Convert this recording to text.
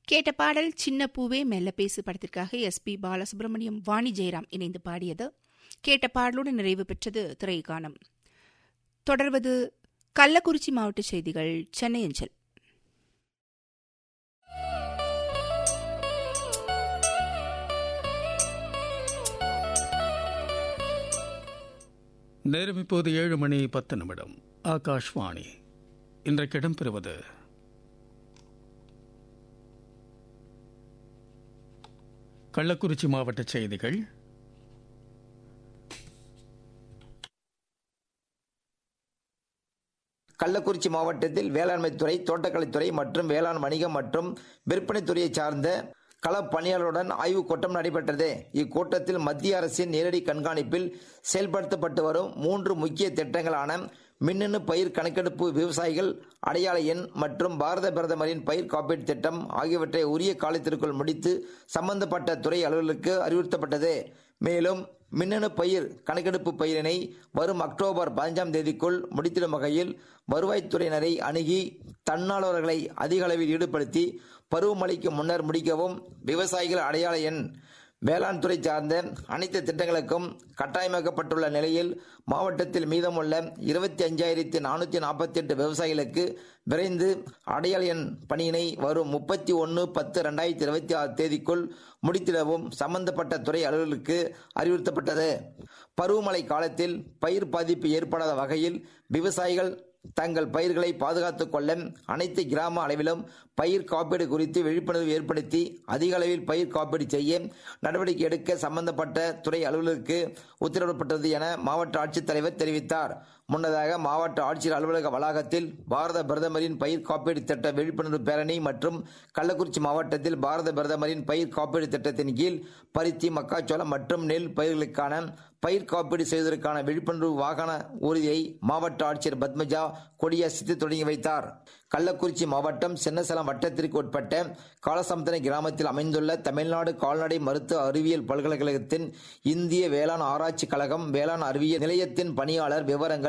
கேட்ட பாடல் சின்ன பூவே மெல்ல பேசு படத்திற்காக எஸ் பி பாலசுப்ரமணியம் வாணி ஜெயராம் இணைந்து பாடியது கேட்ட பாடலுடன் நிறைவு பெற்றது திரைக்கானம் தொடர்வது கள்ளக்குறிச்சி மாவட்ட செய்திகள் சென்னை அஞ்சல் நேரம் இப்போது ஏழு மணி பத்து நிமிடம் ஆகாஷ்வாணி இன்றைக்கு இடம்பெறுவது கள்ளக்குறிச்சி மாவட்ட செய்திகள் கள்ளக்குறிச்சி மாவட்டத்தில் வேளாண்மைத்துறை தோட்டக்கலைத்துறை மற்றும் வேளாண் வணிகம் மற்றும் விற்பனைத்துறையை சார்ந்த கள பணியாளருடன் ஆய்வுக் கூட்டம் நடைபெற்றது இக்கூட்டத்தில் மத்திய அரசின் நேரடி கண்காணிப்பில் செயல்படுத்தப்பட்டு வரும் மூன்று முக்கிய திட்டங்களான மின்னணு பயிர் கணக்கெடுப்பு விவசாயிகள் அடையாள எண் மற்றும் பாரத பிரதமரின் பயிர் காப்பீட்டு திட்டம் ஆகியவற்றை உரிய காலத்திற்குள் முடித்து சம்பந்தப்பட்ட துறை அலுவலருக்கு அறிவுறுத்தப்பட்டது மேலும் மின்னணு பயிர் கணக்கெடுப்பு பயிரினை வரும் அக்டோபர் பதினஞ்சாம் தேதிக்குள் முடித்திடும் வகையில் வருவாய்த்துறையினரை அணுகி தன்னார்வலர்களை அதிக அளவில் ஈடுபடுத்தி பருவமழைக்கு முன்னர் முடிக்கவும் விவசாயிகள் அடையாள எண் வேளாண் துறை சார்ந்த அனைத்து திட்டங்களுக்கும் கட்டாயமாக்கப்பட்டுள்ள நிலையில் மாவட்டத்தில் மீதமுள்ள இருபத்தி அஞ்சாயிரத்தி நானூற்றி நாற்பத்தி எட்டு விவசாயிகளுக்கு விரைந்து அடையாள எண் பணியினை வரும் முப்பத்தி ஒன்று பத்து ரெண்டாயிரத்தி இருபத்தி ஆறு தேதிக்குள் முடித்திடவும் சம்பந்தப்பட்ட துறை அலுவலருக்கு அறிவுறுத்தப்பட்டது பருவமழை காலத்தில் பயிர் பாதிப்பு ஏற்படாத வகையில் விவசாயிகள் தங்கள் பயிர்களை பாதுகாத்துக் கொள்ள அனைத்து கிராம அளவிலும் பயிர் காப்பீடு குறித்து விழிப்புணர்வு ஏற்படுத்தி அதிக அளவில் பயிர் காப்பீடு செய்ய நடவடிக்கை எடுக்க சம்பந்தப்பட்ட துறை அலுவலருக்கு உத்தரவிடப்பட்டது என மாவட்ட ஆட்சித்தலைவர் தெரிவித்தார் முன்னதாக மாவட்ட ஆட்சியர் அலுவலக வளாகத்தில் பாரத பிரதமரின் பயிர் காப்பீடு திட்ட விழிப்புணர்வு பேரணி மற்றும் கள்ளக்குறிச்சி மாவட்டத்தில் பாரத பிரதமரின் பயிர் காப்பீடு திட்டத்தின் கீழ் பருத்தி மக்காச்சோளம் மற்றும் நெல் பயிர்களுக்கான பயிர் காப்பீடு செய்வதற்கான விழிப்புணர்வு வாகன ஊர்தியை மாவட்ட ஆட்சியர் பத்மஜா கொடியசைத்து தொடங்கி வைத்தார் கள்ளக்குறிச்சி மாவட்டம் சின்னசலம் வட்டத்திற்கு உட்பட்ட காலசமுத்திர கிராமத்தில் அமைந்துள்ள தமிழ்நாடு கால்நடை மருத்துவ அறிவியல் பல்கலைக்கழகத்தின் இந்திய வேளாண் ஆராய்ச்சி கழகம் வேளாண் அறிவியல் நிலையத்தின் பணியாளர் விவரங்கள்